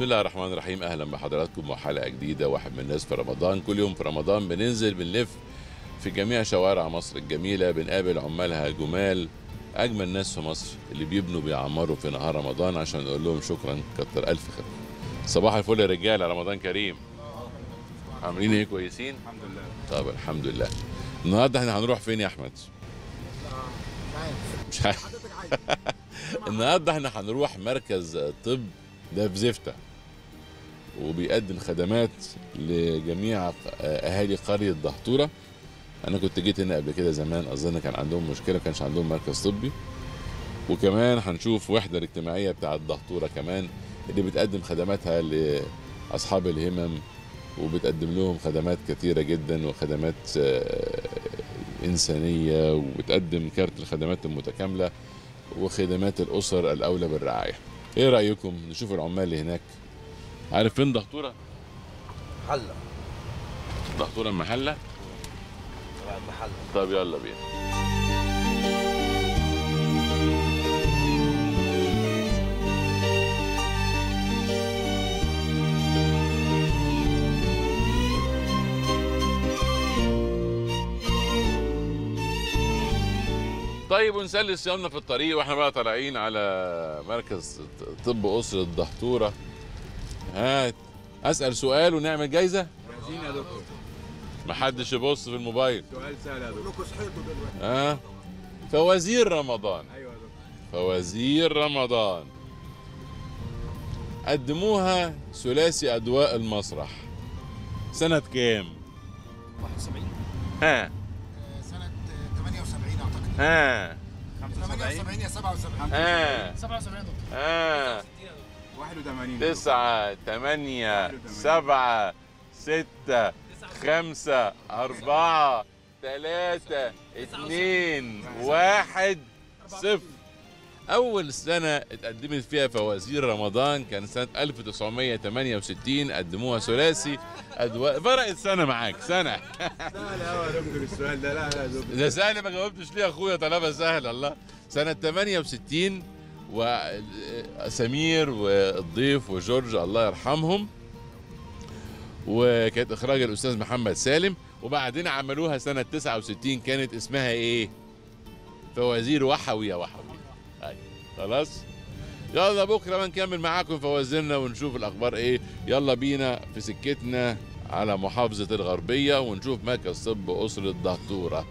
بسم الله الرحمن الرحيم اهلا بحضراتكم وحلقه جديده واحد من الناس في رمضان كل يوم في رمضان بننزل بنلف في جميع شوارع مصر الجميله بنقابل عمالها جمال اجمل ناس في مصر اللي بيبنوا بيعمروا في نهار رمضان عشان نقول لهم شكرا كتر الف خير صباح الفل يا رجاله رمضان كريم عاملين ايه كويسين الحمد لله طب الحمد لله النهارده احنا هنروح فين يا احمد مش عارف النهارده احنا هنروح مركز طب ده في زفته وبيقدم خدمات لجميع اهالي قريه دهطوره انا كنت جيت هنا قبل كده زمان اظن كان عندهم مشكله ما كانش عندهم مركز طبي وكمان هنشوف وحده الاجتماعيه بتاعه دهطوره كمان اللي بتقدم خدماتها لاصحاب الهمم وبتقدم لهم خدمات كثيره جدا وخدمات آه، انسانيه وبتقدم كارت الخدمات المتكامله وخدمات الاسر الاولى بالرعايه ايه رايكم نشوف العمال اللي هناك عارف فين دهطوره حلة دهطوره المحله محل طب يلا بينا طيب ونسلي صيامنا في الطريق واحنا بقى طالعين على مركز طب اسره الدهطوره هات اسال سؤال ونعمل جايزه جاهزين يا دكتور محدش يبص في الموبايل سؤال سهل يا دكتور كلكم صحيتوا دلوقتي ها فوازير رمضان ايوه يا دكتور فوازير رمضان قدموها ثلاثي أدواء المسرح سنة كام؟ 71 ها سنة 78 اعتقد ها 78 يا 77 ها 77 ها 81 تسعة تمانية سبعة ستة خمسة أربعة ثلاثة اتنين واحد صفر أول سنة اتقدمت فيها فوازير رمضان كان سنة 1968 قدموها ثلاثي أدواء فرقت سنة معاك سنة سهل قوي يا دكتور السؤال ده لا لا يا دكتور ده سهل ما جاوبتش ليه يا اخويا طالما سهل الله سنة 68 وسمير والضيف وجورج الله يرحمهم وكانت اخراج الاستاذ محمد سالم وبعدين عملوها سنة 69 كانت اسمها ايه؟ فوازير وحوي يا وحوي أيوة. خلاص؟ يلا بكره ما نكمل معاكم فوازيرنا ونشوف الاخبار ايه يلا بينا في سكتنا على محافظة الغربية ونشوف مركز طب أسرة دهطورة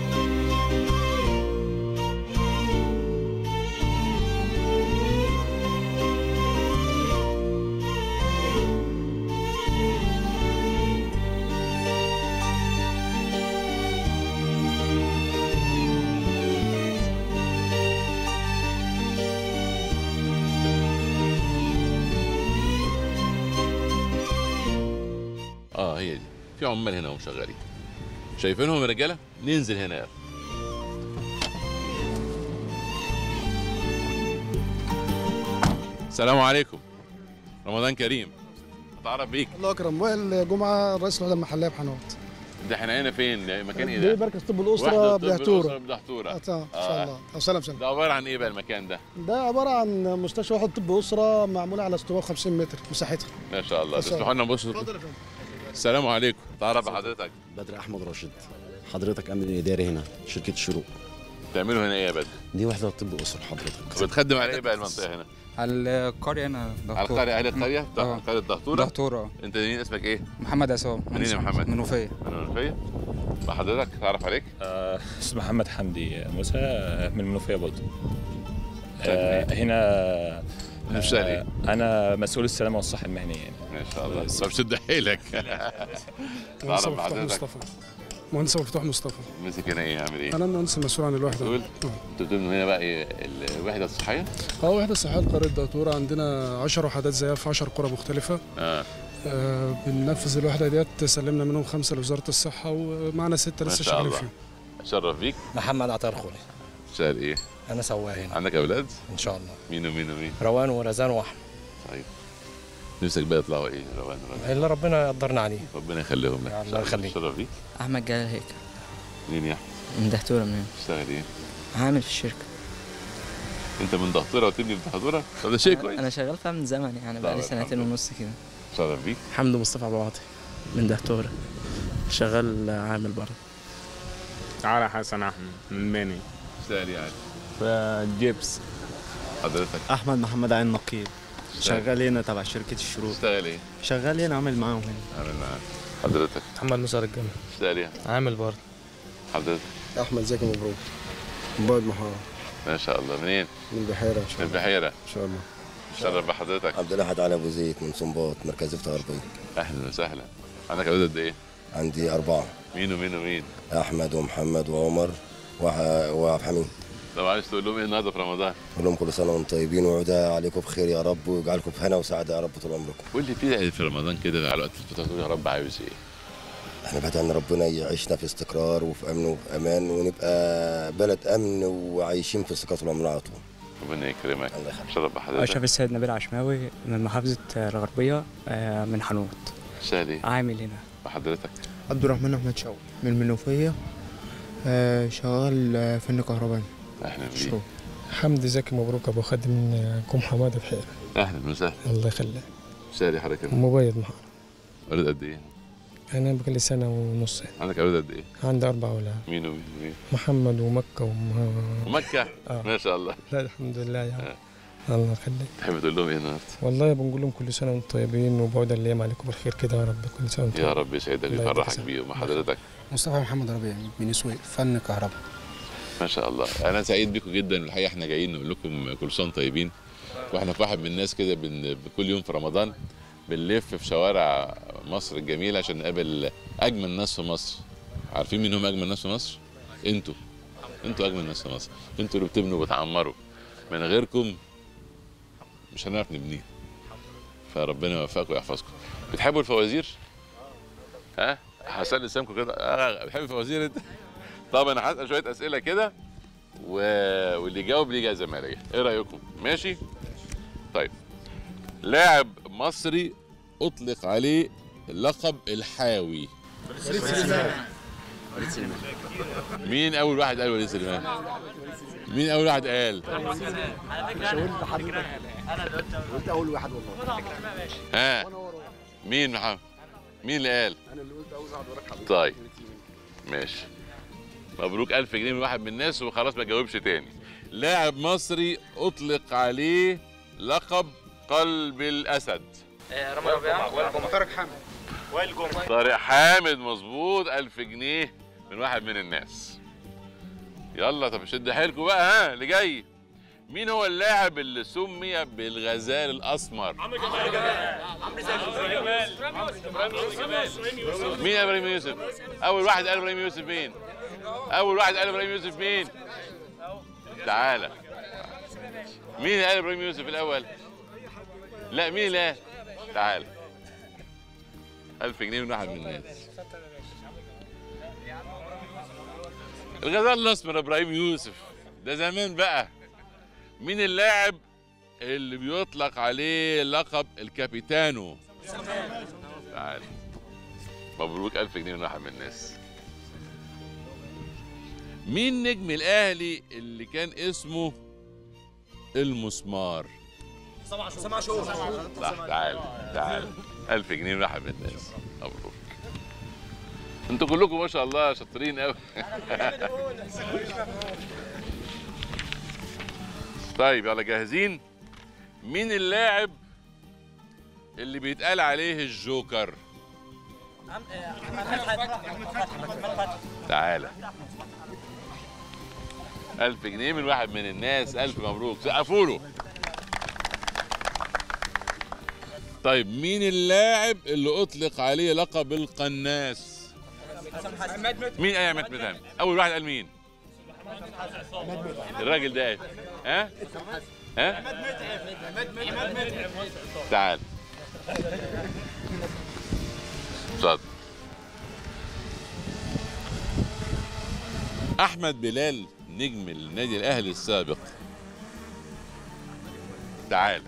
اه هي دي في عمال هنا وهم شغالين شايفينهم يا رجاله ننزل هنا يلا السلام عليكم رمضان كريم اتعرف بيك الله اكرم وائل جمعه رئيس الوحده المحليه بحنوت ده احنا هنا فين مكان ايه دي ده مركز طب وحدة الاسره طب الأسرة بدهتوره بدهتورة اه تمام ان آه. شاء الله او سلام سلام ده عباره عن ايه بقى المكان ده ده عباره عن مستشفى وحده طب اسره معموله على 650 متر مساحتها ما شاء الله ما شاء الله. تسمحوا لنا نبص اتفضل يا فندم السلام عليكم تعرف بحضرتك بدر احمد راشد حضرتك امن اداري هنا شركه الشروق تعملوا هنا ايه يا بدر دي وحده طب اسر حضرتك بتخدم على ايه بقى المنطقه هنا على القرية هنا على القريه اهل القريه اه. قريه دهطوره دهتورة انت مين اسمك ايه محمد عصام منين يا محمد؟ منوفية من المنوفيه مع حضرتك تعرف عليك آه، اسمي محمد حمدي موسى آه، من المنوفية برضه شغال آه، هنا مش سهل ايه أنا مسؤول السلامة والصحة المهنية يعني. ما شاء الله طب شد حيلك مهندس تعرف أبو الفتوح بحضرتك مصطفى مهندس أبو الفتوح مصطفى مسك هنا ايه عامل ايه انا المهندس المسؤول عن الوحده مسؤول؟ اه. انتوا بتبنوا هنا بقى ايه الوحده الصحيه اه وحده صحيه لقريه دهتوره عندنا 10 وحدات زيها في 10 قرى مختلفه اه آه بننفذ الوحده ديت سلمنا منهم خمسه لوزاره الصحه ومعنا سته ما لسه شاء شغالين الله. فيهم اتشرف بيك محمد عطار خولي شغال ايه انا سواق هنا عندك اولاد ان شاء الله مين ومين ومين روان ورزان واحمد طيب نفسك بقى يطلعوا ايه روان روان اللي ربنا يقدرنا عليه ربنا يخليهم لك يا إن شاء الله يخليك. اتشرف بيك احمد جلال هيك مين يا احمد من دهتوره منين تشتغل ايه عامل في الشركه انت من دهطوره وتبني في دهطوره طب ده شيء كويس انا شغال فيها من زمن يعني بقالي طبعا، سنتين الحمد ونص كده شرف بيك حمد مصطفى ابو عاطي من دهتورة شغال عامل برضه على حسن احمد من بني اشتغل يعني في جيبس حضرتك احمد محمد عين نقيب اشتغل شغال هنا تبع شركه الشروق اشتغل ايه؟ شغال هنا عامل معاهم هنا عامل معاك حضرتك محمد موسى رجالة اشتغل ايه؟ عامل برضه حضرتك احمد زكي مبروك بعد محارة ما شاء الله منين؟ من البحيره ان من البحيره ان شاء الله شرف بحضرتك عبد الاحد علي ابو زيد من صنباط مركز افتاء غربيه اهلا وسهلا عندك اولاد قد ايه؟ عندي اربعه مين ومين ومين؟ احمد ومحمد وعمر وح- وعبد الحميد طب عايز تقول لهم ايه النهارده في رمضان؟ كلهم لهم كل سنه وانتم طيبين وعودها عليكم بخير يا رب ويجعلكم في هنا وسعاده يا رب طول عمركم قول لي في في رمضان كده على وقت الفطار تقول يا رب عاوز ايه؟ احنا بدأنا ان ربنا يعيشنا في استقرار وفي امن وفي امان ونبقى بلد امن وعايشين في استقرار طول عمرنا على طول ربنا يكرمك الله يخليك شرف بحضرتك أشرف السيد نبيل عشماوي من محافظة الغربية آه، من حنوط اشتغل ايه؟ عامل هنا وحضرتك عبد الرحمن احمد شوقي من المنوفيه آه، شغال آه، فن كهربائي اهلا بيك شغل. حمدي زكي مبروك ابو خادم من كوم حماده بحيره اهلا وسهلا الله يخليك اشتغل ايه حضرتك؟ مبيض محارة اولاد قد ايه؟ انا بقالي سنه ونص عندك اولاد قد ايه؟ عندي اربع اولاد مين ومين ومين؟ محمد ومكه وم... ومكه آه. ما شاء الله لا الحمد لله يا الله يخليك تحب تقول لهم ايه النهارده؟ والله بنقول لهم كل سنه وانتم طيبين وبعود الايام عليكم بالخير كده يا رب كل سنه وانتم يا رب يسعدك الله ويفرحك يجزاك. بيهم وحضرتك مصطفى محمد ربيع من سويق فن كهرباء ما شاء الله انا سعيد بيكم جدا والحقيقه احنا جايين نقول لكم كل سنه وانتم طيبين واحنا في واحد من الناس كده بن... كل يوم في رمضان بنلف في شوارع مصر الجميله عشان نقابل اجمل ناس في مصر عارفين مين هم اجمل ناس في مصر انتوا انتوا اجمل ناس في مصر انتوا اللي بتبنوا وبتعمروا من غيركم مش هنعرف نبنيه فربنا يوفقكم ويحفظكم بتحبوا الفوازير ها حسن لسانكم كده آه بتحب الفوازير انت طب انا هسال شويه اسئله كده و... واللي يجاوب ليه جايزه ماليه ايه رايكم ماشي طيب لاعب مصري اطلق عليه لقب الحاوي مين اول واحد قال وليد سليمان مين اول واحد قال قلت اول واحد والله ها مين محمد مين اللي قال انا اللي قلت اول واحد وراك طيب ماشي مبروك ألف جنيه من واحد من الناس وخلاص ما جاوبش تاني لاعب مصري أطلق عليه لقب قلب الأسد رامي ربيعة طارق حامد طارق حامد مظبوط ألف جنيه من واحد من الناس يلا طب شد حيلكوا بقى ها اللي جاي مين هو اللاعب اللي سمي بالغزال الأسمر؟ مين قال ابراهيم يوسف؟ أول واحد قال ابراهيم يوسف مين؟ أول واحد قال ابراهيم يوسف مين؟ تعالى مين اللي قال ابراهيم يوسف الأول؟ لا مين اللي قال؟ تعالى ألف جنيه من واحد من الناس الغزال الأسمر إبراهيم يوسف ده زمان بقى مين اللاعب اللي بيطلق عليه لقب الكابيتانو تعال مبروك ألف جنيه من واحد من الناس مين نجم الأهلي اللي كان اسمه المسمار سمع شو صح تعال تعال ألف جنيه من واحد من الناس مبروك انتوا كلكم ما شاء الله شاطرين قوي طيب يلا جاهزين مين اللاعب اللي بيتقال عليه الجوكر تعالى ألف جنيه من واحد من الناس ألف مبروك سقفوا له طيب مين اللاعب اللي أطلق عليه لقب القناص مين قال عماد متهم أول واحد قال مين الراجل ده إيه؟ ها ها تعال اتفضل احمد بلال نجم النادي الاهلي السابق تعال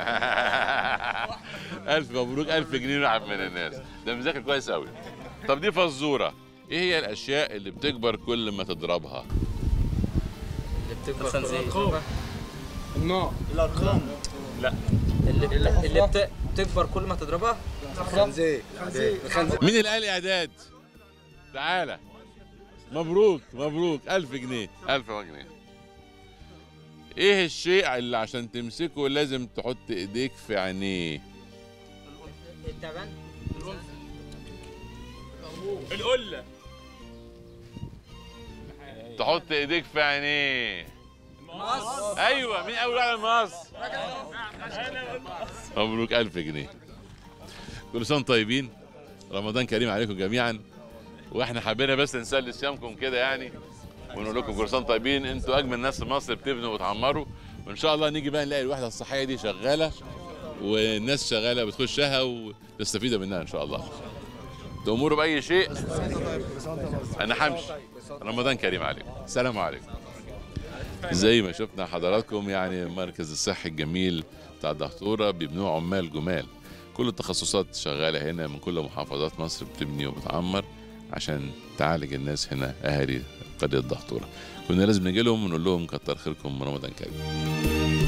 الف مبروك الف جنيه واحد من الناس ده مذاكر كويس قوي طب دي فزوره ايه هي الاشياء اللي بتكبر كل ما تضربها مثلا زي اللي اللي, اللي بت... بتكبر كل ما تضربها خنزير الخنزير مين اللي قال اعداد تعالى مبروك مبروك ألف جنيه ألف جنيه ايه الشيء اللي عشان تمسكه لازم تحط ايديك في عينيه التعبان القله تحط ايديك في عينيه ايوه مين اول واحد مصر مبروك ألف جنيه كل سنه وانتم طيبين رمضان كريم عليكم جميعا واحنا حبينا بس نسلي صيامكم كده يعني ونقول لكم كل سنه وانتم طيبين انتوا اجمل ناس في مصر بتبنوا وتعمروا وان شاء الله نيجي بقى نلاقي الوحده الصحيه دي شغاله والناس شغاله بتخشها وتستفيدوا منها ان شاء الله تأمروا بأي شيء أنا حمشي رمضان كريم عليكم السلام عليكم زي ما شفنا حضراتكم يعني المركز الصحي الجميل بتاع الدكتورة بيبنوه عمال جمال كل التخصصات شغالة هنا من كل محافظات مصر بتبني وبتعمر عشان تعالج الناس هنا أهالي قرية الدكتورة كنا لازم نجي لهم ونقول لهم كتر خيركم رمضان كريم